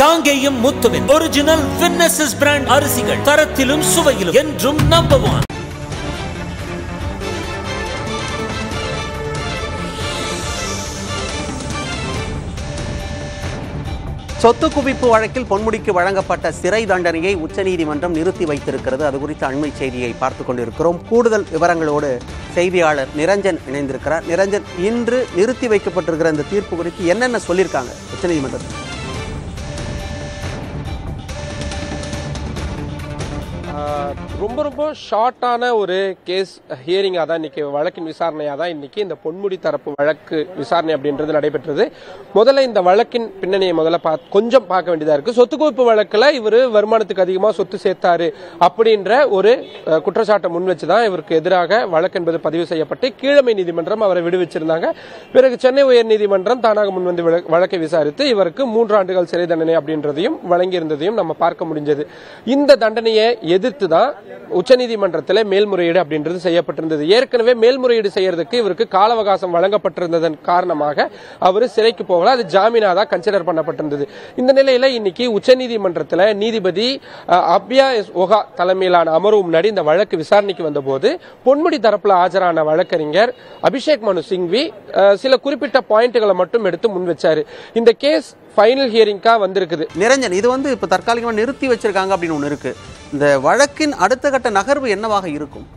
காங்கேயம் முத்துவின் ஒரிஜினல் வின்னசஸ் பிராண்ட் அரிசிகள் தரத்திலும் சுவையிலும் என்றும் நம்பர் ஒன் சொத்து குவிப்பு வழக்கில் பொன்முடிக்கு வழங்கப்பட்ட சிறை தண்டனையை உச்சநீதிமன்றம் நிறுத்தி வைத்திருக்கிறது அது குறித்த அண்மை செய்தியை பார்த்து கொண்டிருக்கிறோம் கூடுதல் விவரங்களோடு செய்தியாளர் நிரஞ்சன் இணைந்திருக்கிறார் நிரஞ்சன் இன்று நிறுத்தி வைக்கப்பட்டிருக்கிற இந்த தீர்ப்பு குறித்து என்னென்ன சொல்லியிருக்காங்க உச்சநீதிமன்றத்தில் ஆஹ் ரொம்ப ரொம்ப ஷார்ட்டான ஒரு கேஸ் ஹியரிங்காக தான் இன்னைக்கு வழக்கின் விசாரணையாக தான் இன்னைக்கு இந்த பொன்முடி தரப்பு வழக்கு விசாரணை அப்படின்றது நடைபெற்றது முதல்ல இந்த வழக்கின் பின்னணியை முதல்ல பா கொஞ்சம் பார்க்க வேண்டியதாக இருக்கு சொத்து குவிப்பு வழக்கில் இவர் வருமானத்துக்கு அதிகமாக சொத்து சேர்த்தாரு அப்படின்ற ஒரு அஹ், குற்றச்சாட்டை முன் வச்சு தான் இவருக்கு எதிராக வழக்கு என்பது பதிவு செய்யப்பட்டு கீழமை நீதிமன்றம் அவரை விடுவிச்சிருந்தாங்க பிறகு சென்னை உயர் நீதிமன்றம் தானாக முன்வந்து விள- வழக்கை விசாரித்து இவருக்கு மூன்று ஆண்டுகள் சிறை தண்டனை அப்படின்றதையும் வழங்கியிருந்ததையும் நம்ம பார்க்க முடிஞ்சது இந்த தண்டனையை எதிர்த்து தான் உச்சநீதிமன்றத்தில் மேல்முறையீடு அப்படின்றது செய்யப்பட்டிருந்தது ஏற்கனவே மேல்முறையீடு செய்யறதுக்கு இவருக்கு கால அவகாசம் வழங்கப்பட்டிருந்ததன் காரணமாக அவர் சிறைக்கு போகல அது ஜாமீனா தான் கன்சிடர் பண்ணப்பட்டிருந்தது இந்த நிலையில இன்னைக்கு உச்சநீதிமன்றத்தில் நீதிபதி அஹ், அப்யா எஸ் ஒகா தலைமையிலான அமர்வு முன்னாடி இந்த வழக்கு விசாரணைக்கு வந்தபோது பொன்முடி தரப்புல ஆஜரான வழக்கறிஞர் அபிஷேக் மனு சிங்வி அஹ், சில குறிப்பிட்ட பாயிண்ட்களை மட்டும் எடுத்து முன் வச்சாரு இந்த கேஸ் ஃபைனல் ஹியரிங்கா வந்திருக்குது நிரஞ்சன் இது வந்து இப்போ தற்காலிகமாக நிறுத்தி வச்சிருக்காங்க அப்படின்னு ஒன்று இருக்கு இந்த வழக்கின் அடுத்த கட்ட நகர்வு என்னவாக இருக்கும்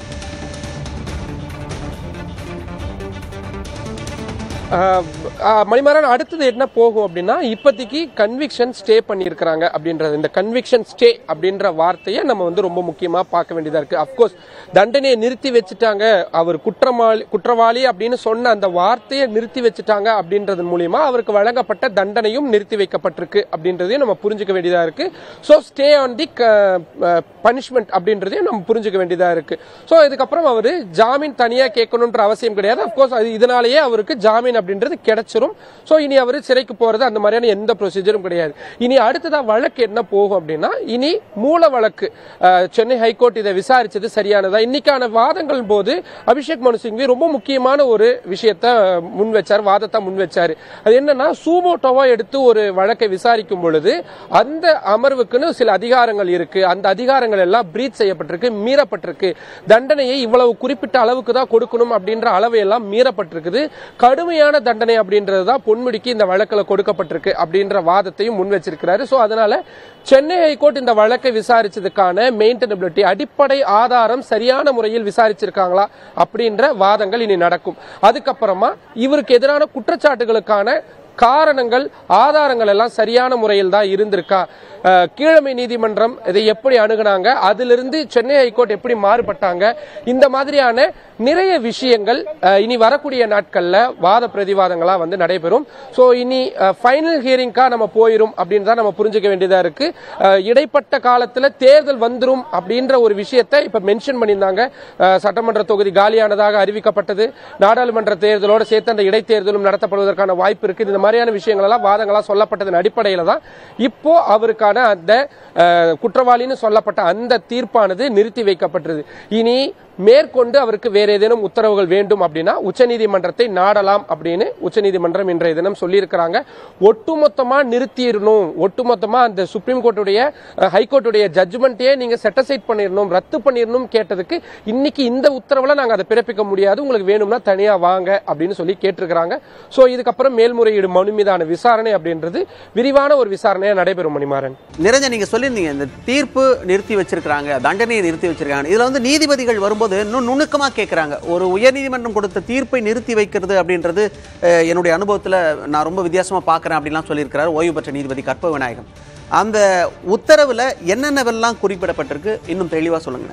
ஆஹ் ஆஹ் மணிமாறன் அடுத்தது என்ன போகும் அப்படின்னா இப்போதைக்கு கன்விக்ஷன் ஸ்டே பண்ணியிருக்கிறாங்க அப்படின்றது இந்த கன்விக்ஷன் ஸ்டே அப்படின்ற வார்த்தையை நம்ம வந்து ரொம்ப முக்கியமா பார்க்க வேண்டியதா இருக்கு அப்கோர்ஸ் தண்டனையை நிறுத்தி வச்சுட்டாங்க அவர் குற்றவாளி குற்றவாளி அப்படின்னு சொன்ன அந்த வார்த்தையை நிறுத்தி வச்சுட்டாங்க அப்படின்றது மூலியமா அவருக்கு வழங்கப்பட்ட தண்டனையும் நிறுத்தி வைக்கப்பட்டிருக்கு அப்படின்றதையும் நம்ம புரிஞ்சுக்க வேண்டியதா இருக்கு so stay on the punishment அப்படின்றதையும் நம்ம புரிஞ்சுக்க வேண்டியதா இருக்கு ஸோ இதுக்கப்புறம் அவர் ஜாமீன் தனியா கேட்கணுன்ற அவசியம் கிடையாது அப்கோர்ஸ் அது இதனாலேயே அவருக்கு ஜாமீன் அப்படின்றது கிடைச்சிரும் ஸோ இனி அவர் சிறைக்கு போறது அந்த மாதிரியான எந்த ப்ரொசீஜரும் கிடையாது இனி அடுத்ததா வழக்கு என்ன போகும் அப்படின்னா இனி மூல வழக்கு அஹ், சென்னை ஹைகோர்ட் இதை விசாரிச்சது சரியானதா இன்னைக்கான வாதங்கள் போது அபிஷேக் மனு சிங்வி ரொம்ப முக்கியமான ஒரு விஷயத்த முன் வச்சார் வாதத்தை முன் வச்சாரு அது என்னன்னா சூமோட்டோவா எடுத்து ஒரு வழக்கை விசாரிக்கும் பொழுது அந்த அமர்வுக்குன்னு சில அதிகாரங்கள் இருக்கு அந்த அதிகாரங்கள் எல்லாம் பிரீத் செய்யப்பட்டிருக்கு மீறப்பட்டிருக்கு தண்டனையை இவ்வளவு குறிப்பிட்ட அளவுக்கு தான் கொடுக்கணும் அப்படின்ற அளவு எல்லாம் மீறப்பட்டிருக்குது கடுமையான தண்டனை அப்படின்றது தான் பொன்முடிக்கு இந்த வழக்கில் கொடுக்கப்பட்டிருக்கு அப்படின்ற வாதத்தையும் முன் வச்சிருக்கிறாரு ஸோ அதனால சென்னை ஹைகோர்ட் இந்த வழக்கை விசாரிச்சதுக்கான மெயின்டெனபிலிட்டி அடிப்படை ஆதாரம் சரியான முறையில் விசாரிச்சிருக்காங்களா அப்படின்ற வாதங்கள் இனி நடக்கும் அதுக்கப்புறமா இவருக்கு எதிரான குற்றச்சாட்டுகளுக்கான காரணங்கள் ஆதாரங்கள் எல்லாம் சரியான முறையில் தான் இருந்திருக்கா அஹ், கீழமை நீதிமன்றம் இதை எப்படி அணுகுனாங்க அதிலிருந்து சென்னை ஹைகோர்ட் எப்படி மாறுபட்டாங்க இந்த மாதிரியான நிறைய விஷயங்கள் அஹ், இனி வரக்கூடிய நாட்கள்ல வாத பிரதிவாதங்களா வந்து நடைபெறும் சோ இனி ஃபைனல் ஹியரிங்கா நம்ம போயிரும் அப்படின்னு தான் நம்ம புரிஞ்சுக்க வேண்டியதா இருக்கு அஹ், இடைப்பட்ட காலத்துல தேர்தல் வந்துரும் அப்படின்ற ஒரு விஷயத்தை இப்ப மென்ஷன் பண்ணியிருந்தாங்க அஹ், சட்டமன்ற தொகுதி காலியானதாக அறிவிக்கப்பட்டது நாடாளுமன்ற தேர்தலோட சேர்த்து அந்த இடைத்தேர்தலும் நடத்தப்படுவதற்கான வாய்ப்பு இருக்கு இந்த மாதிரியான விஷயங்கள் எல்லாம் வாதங்களா சொல்லப்பட்டதன் அடிப்படையில தான் இப்போ அவருக்கான அந்த அஹ், குற்றவாளின்னு சொல்லப்பட்ட அந்த தீர்ப்பானது நிறுத்தி வைக்கப்பட்டது இனி மேற்கொண்டு அவருக்கு வேற ஏதேனும் உத்தரவுகள் வேண்டும் அப்படின்னா உச்சநீதிமன்றத்தை நாடலாம் அப்படின்னு உச்சநீதிமன்றம் இன்றைய தினம் சொல்லியிருக்கிறாங்க ஒட்டுமொத்தமா நிறுத்திடணும் ஒட்டுமொத்தமா அந்த சுப்ரீம் கோர்ட்டுடைய அஹ், ஹைகோர்ட்டுடைய ஜட்ஜ்மெண்ட்டையே நீங்க செட்டசைட் பண்ணிடணும் ரத்து பண்ணிடணும் கேட்டதுக்கு இன்னைக்கு இந்த உத்தரவுல நாங்க அதை பிறப்பிக்க முடியாது உங்களுக்கு வேணும்னா தனியா வாங்க அப்படின்னு சொல்லி கேட்டிருக்கிறாங்க சோ இதுக்கப்புறம் மேல்முறையீடு மனு மீதான விசாரணை அப்படின்றது விரிவான ஒரு விசாரணையா நடைபெறும் மணிமாறன் நிரஞ்சன் நீங்க சொல்லியிருந்தீங்க இந்த தீர்ப்பு நிறுத்தி வச்சிருக்காங்க தண்டனையை நிறுத்தி வச்சிருக்காங்க இதுல வந்து நீதிபதிகள் வரும்போது இன்னும் நுணுக்கமா கேட்கறாங்க ஒரு உயர்நீதிமன்றம் கொடுத்த தீர்ப்பை நிறுத்தி வைக்கிறது அப்படின்றது அஹ், என்னுடைய அனுபவத்துல நான் ரொம்ப வித்தியாசமா பார்க்கறேன் அப்படின்லாம் சொல்லியிருக்கிறார் ஓய்வு பெற்ற நீதிபதி கற்ப விநாயகம் அந்த உத்தரவுல என்னென்னவெல்லாம் குறிப்பிடப்பட்டிருக்கு இன்னும் தெளிவா சொல்லுங்க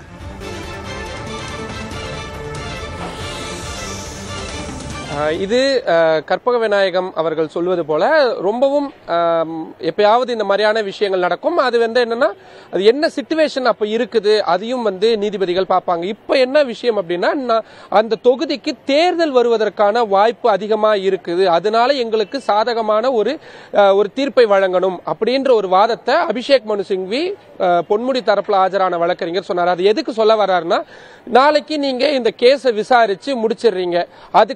ஆஹ் இது ஆஹ், கற்பக விநாயகம் அவர்கள் சொல்வது போல ரொம்பவும் ஆம், எப்பயாவது இந்த மாதிரியான விஷயங்கள் நடக்கும் அது வந்து என்னன்னா அது என்ன சிச்சுவேஷன் அப்ப இருக்குது அதையும் வந்து நீதிபதிகள் பார்ப்பாங்க இப்ப என்ன விஷயம் அப்படின்னா நான் அந்த தொகுதிக்கு தேர்தல் வருவதற்கான வாய்ப்பு அதிகமா இருக்குது அதனால எங்களுக்கு சாதகமான ஒரு ஆஹ், ஒரு தீர்ப்பை வழங்கணும் அப்படின்ற ஒரு வாதத்தை அபிஷேக் மனு சிங்வி ஆஹ், பொன்முடி தரப்புல ஆஜரான வழக்கறிஞர் சொன்னார் அது எதுக்கு சொல்ல வர்றாருன்னா நாளைக்கு நீங்க இந்த கேஸை விசாரிச்சு முடிச்சிடுறீங்க அதுக்கப்புறமா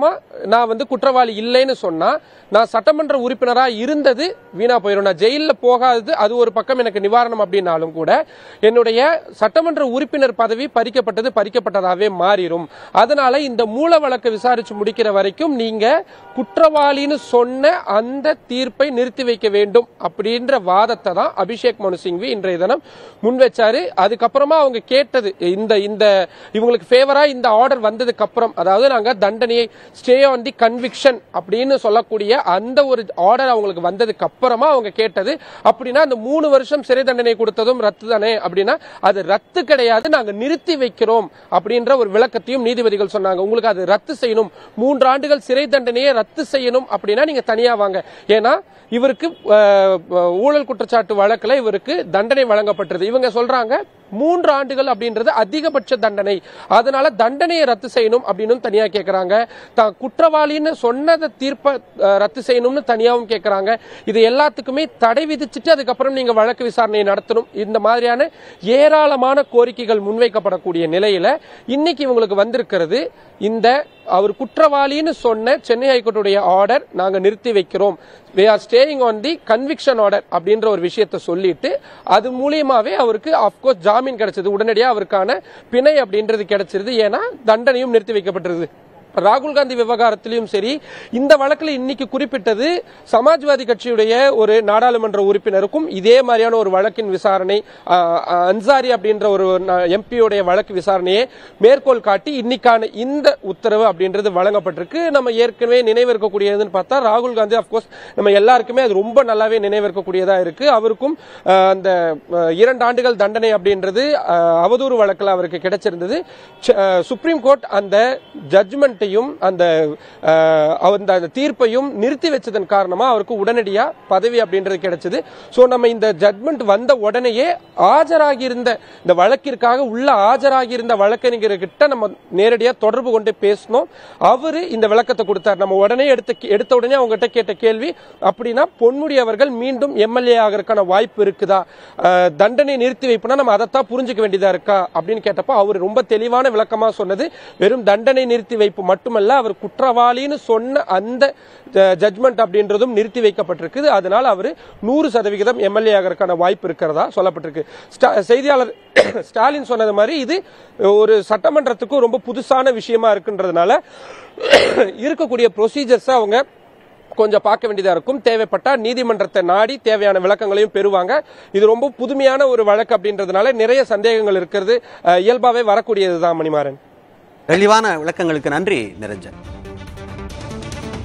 அதுக்கப்புறமா நான் வந்து குற்றவாளி இல்லைன்னு சொன்னா நான் சட்டமன்ற உறுப்பினரா இருந்தது வீணா போயிடும் நான் ஜெயிலில் போகாதது அது ஒரு பக்கம் எனக்கு நிவாரணம் அப்படின்னாலும் கூட என்னுடைய சட்டமன்ற உறுப்பினர் பதவி பறிக்கப்பட்டது பறிக்கப்பட்டதாவே மாறிடும் அதனால இந்த மூல வழக்கை விசாரிச்சு முடிக்கிற வரைக்கும் நீங்க குற்றவாளின்னு சொன்ன அந்த தீர்ப்பை நிறுத்தி வைக்க வேண்டும் அப்படின்ற வாதத்தை தான் அபிஷேக் மனு சிங்வி இன்றைய தினம் முன் வச்சாரு அதுக்கப்புறமா அவங்க கேட்டது இந்த இந்த இவங்களுக்கு ஃபேவரா இந்த ஆர்டர் வந்ததுக்கு அப்புறம் அதாவது நாங்க தண்டனையை ஸ்டே ஆன் தி கன்விக்ஷன் அப்படின்னு சொல்லக்கூடிய அந்த ஒரு ஆர்டர் அவங்களுக்கு வந்ததுக்கு அப்புறமா அவங்க கேட்டது அப்படின்னா அந்த மூணு வருஷம் சிறை தண்டனை கொடுத்ததும் ரத்து தானே அப்படின்னா அது ரத்து கிடையாது நாங்க நிறுத்தி வைக்கிறோம் அப்படின்ற ஒரு விளக்கத்தையும் நீதிபதிகள் சொன்னாங்க உங்களுக்கு அது ரத்து செய்யணும் மூன்று ஆண்டுகள் சிறை தண்டனையை ரத்து செய்யணும் அப்படின்னா நீங்க தனியா வாங்க ஏன்னா இவருக்கு அஹ், ஊழல் குற்றச்சாட்டு வழக்குல இவருக்கு தண்டனை வழங்கப்பட்டது இவங்க சொல்றாங்க மூன்று ஆண்டுகள் அப்படின்றது அதிகபட்ச தண்டனை அதனால தண்டனையை ரத்து செய்யணும் அப்படின்னு தனியா கேக்குறாங்க தான் குற்றவாளின்னு சொன்னதை தீர்ப்பை அஹ், ரத்து செய்யணும்னு தனியாவும் கேக்குறாங்க இது எல்லாத்துக்குமே தடை விதிச்சுட்டு அதுக்கப்புறம் நீங்க வழக்கு விசாரணையை நடத்தணும் இந்த மாதிரியான ஏராளமான கோரிக்கைகள் முன்வைக்கப்படக்கூடிய நிலையில இன்னைக்கு இவங்களுக்கு வந்திருக்கிறது இந்த அவர் குற்றவாளின்னு சொன்ன சென்னை ஹைகோர்ட்டுடைய ஆர்டர் நாங்க நிறுத்தி வைக்கிறோம் we are staying on the conviction order அப்படின்ற ஒரு விஷயத்தை சொல்லிட்டு அது மூலியமாவே அவருக்கு அப்கோர்ஸ் ஜாமீன் கிடைச்சது உடனடியா அவருக்கான பிணை அப்படின்றது கிடைச்சிருது ஏன்னா தண்டனையும் நிறுத்தி வைக்கப்பட்டிருது ராகுல் காந்தி விவகாரத்திலையும் சரி இந்த வழக்கில் இன்னைக்கு குறிப்பிட்டது சமாஜ்வாதி கட்சியுடைய ஒரு நாடாளுமன்ற உறுப்பினருக்கும் இதே மாதிரியான ஒரு வழக்கின் விசாரணை ஆ, ஆ, அன்சாரி அப்படின்ற ஒரு எம்பியுடைய வழக்கு விசாரணையை மேற்கோள் காட்டி இன்னைக்கான இந்த உத்தரவு அப்படின்றது வழங்கப்பட்டிருக்கு நம்ம ஏற்கனவே நினைவு இருக்கக்கூடியதுன்னு பார்த்தா ராகுல் காந்தி அப்கோர்ஸ் நம்ம எல்லாருக்குமே அது ரொம்ப நல்லாவே நினைவு இருக்கக்கூடியதா இருக்கு அவருக்கும் ஆ, அந்த ஆ, இரண்டு ஆண்டுகள் தண்டனை அப்படின்றது ஆ, அவதூறு வழக்கில் அவருக்கு கிடைச்சிருந்தது ச- ஆ, சுப்ரீம் கோர்ட் அந்த ஜட்ஜ்மெண்ட்டையும் அந்த ஆஹ், அந்த அந்த தீர்ப்பையும் நிறுத்தி வச்சதன் காரணமா அவருக்கு உடனடியா பதவி அப்படின்றது கிடைச்சது சோ நம்ம இந்த ஜட்மெண்ட் வந்த உடனேயே ஆஜராகி இருந்த இந்த வழக்கிற்காக உள்ள ஆஜராகி இருந்த வழக்கறிஞர்கிட்ட நம்ம நேரடியா தொடர்பு கொண்டு பேசணும் அவரு இந்த விளக்கத்தை கொடுத்தார் நம்ம உடனே எடுத்த எடுத்த உடனே அவங்ககிட்ட கேட்ட கேள்வி அப்படின்னா பொன்முடி அவர்கள் மீண்டும் எம்எல்ஏ ஆகிறதுக்கான வாய்ப்பு இருக்குதா ஆஹ், தண்டனை நிறுத்தி வைப்புனா நம்ம அதைத்தான் புரிஞ்சுக்க வேண்டியதா இருக்கா அப்படின்னு கேட்டப்போ அவர் ரொம்ப தெளிவான விளக்கமா சொன்னது வெறும் தண்டனை நிறுத்தி வைப்பு மட்டுமல்ல அவர் குற்றவாளின்னு சொன்ன அந்த ஜட்மெண்ட் அப்படின்றதும் நிறுத்தி வைக்கப்பட்டிருக்குது அதனால அவர் நூறு சதவிகிதம் எம்எல்ஏ ஆகிறதுக்கான வாய்ப்பு இருக்கிறதா சொல்லப்பட்டிருக்கு ஸ்டா- செய்தியாளர் ஸ்டாலின் சொன்னது மாதிரி இது ஒரு சட்டமன்றத்துக்கும் ரொம்ப புதுசான விஷயமா இருக்குன்றதுனால இருக்கக்கூடிய ப்ரொசீஜர்ஸ் அவங்க கொஞ்சம் பார்க்க வேண்டியதா இருக்கும் தேவைப்பட்டா நீதிமன்றத்தை நாடி தேவையான விளக்கங்களையும் பெறுவாங்க இது ரொம்ப புதுமையான ஒரு வழக்கு அப்படின்றதுனால நிறைய சந்தேகங்கள் இருக்கிறது அஹ், இயல்பாவே வரக்கூடியதுதான் மணிமாறன் தெளிவான விளக்கங்களுக்கு நன்றி நிரஞ்சன்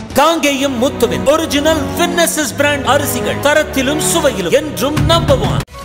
காங்கேயம் முத்துவின் ஒரிஜினல் வின்னசஸ் பிராண்ட் அரிசிகள் தரத்திலும் சுவையிலும் என்றும் நம்பர் ஒன்